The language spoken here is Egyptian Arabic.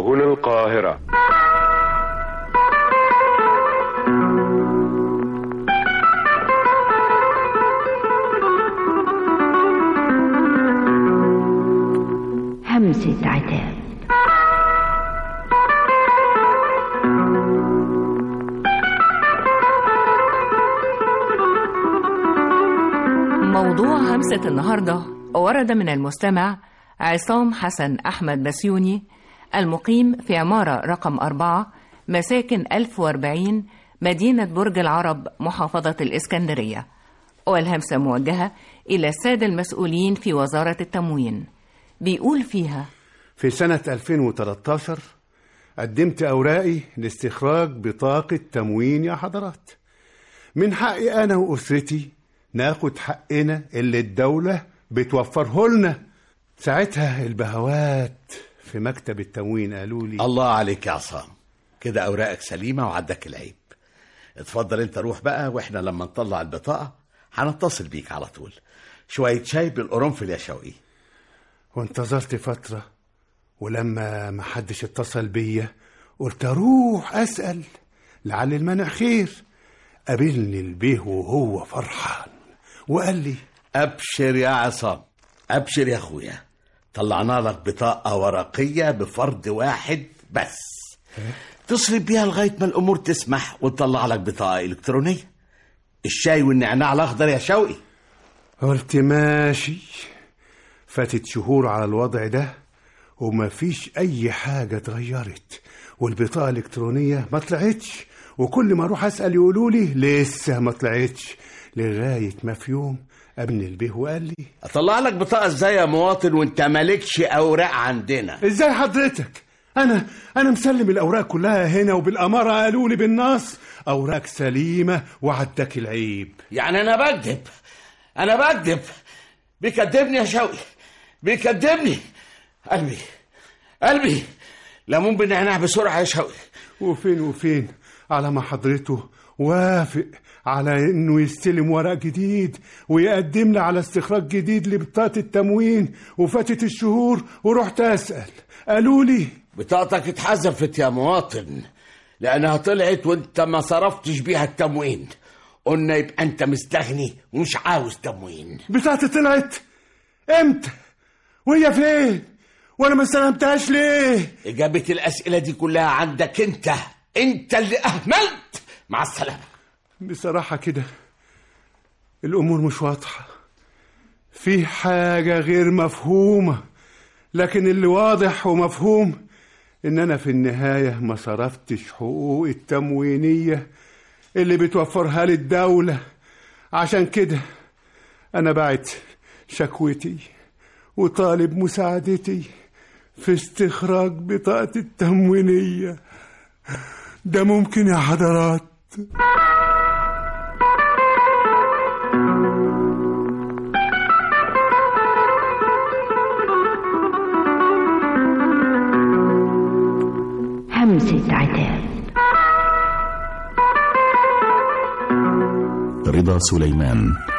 هنا القاهرة همسة عتاب موضوع همسة النهاردة ورد من المستمع عصام حسن أحمد بسيوني المقيم في عمارة رقم أربعة مساكن 1040 مدينة برج العرب محافظة الإسكندرية والهمسة موجهة إلى السادة المسؤولين في وزارة التموين بيقول فيها في سنة 2013 قدمت أوراقي لاستخراج بطاقة تموين يا حضرات من حقي أنا وأسرتي ناخد حقنا اللي الدولة بتوفره لنا ساعتها البهوات في مكتب التموين قالوا لي الله عليك يا عصام كده اوراقك سليمه وعدك العيب اتفضل انت روح بقى واحنا لما نطلع البطاقه هنتصل بيك على طول شويه شاي بالقرنفل يا شوقي وانتظرت فترة ولما ما حدش اتصل بيا قلت اروح اسأل لعل المنع خير قابلني البيه وهو فرحان وقال لي ابشر يا عصام ابشر يا اخويا طلعنا لك بطاقه ورقيه بفرد واحد بس تصرف بيها لغايه ما الامور تسمح ونطلع لك بطاقه الكترونيه الشاي والنعناع الاخضر يا شوقي قلت ماشي فاتت شهور على الوضع ده ومفيش أي حاجة اتغيرت والبطاقة الإلكترونية ما طلعتش وكل ما أروح أسأل يقولوا لي لسه ما طلعتش لغاية ما في يوم ابن البيه وقال لي اطلع لك بطاقه ازاي يا مواطن وانت مالكش اوراق عندنا ازاي حضرتك انا انا مسلم الاوراق كلها هنا وبالاماره قالوا لي بالنص اوراق سليمه وعدك العيب يعني انا بكذب انا بكذب بيكذبني يا شوقي بيكذبني قلبي قلبي ليمون بالنعناع بسرعه يا شوقي وفين وفين على ما حضرته وافق على انه يستلم ورق جديد ويقدم لي على استخراج جديد لبطاقه التموين وفاتت الشهور ورحت اسال قالوا لي بطاقتك اتحذفت يا مواطن لانها طلعت وانت ما صرفتش بيها التموين قلنا يبقى انت مستغني ومش عاوز تموين بتاعتي طلعت امتى وهي فين وانا ما استلمتهاش ليه اجابه الاسئله دي كلها عندك انت انت اللي اهملت مع السلامه بصراحه كده الامور مش واضحه في حاجه غير مفهومه لكن اللي واضح ومفهوم ان انا في النهايه ما صرفتش حقوق التموينيه اللي بتوفرها لي الدوله عشان كده انا بعت شكوتي وطالب مساعدتي في استخراج بطاقة التموينية ده ممكن يا حضرات همسة عتاب رضا سليمان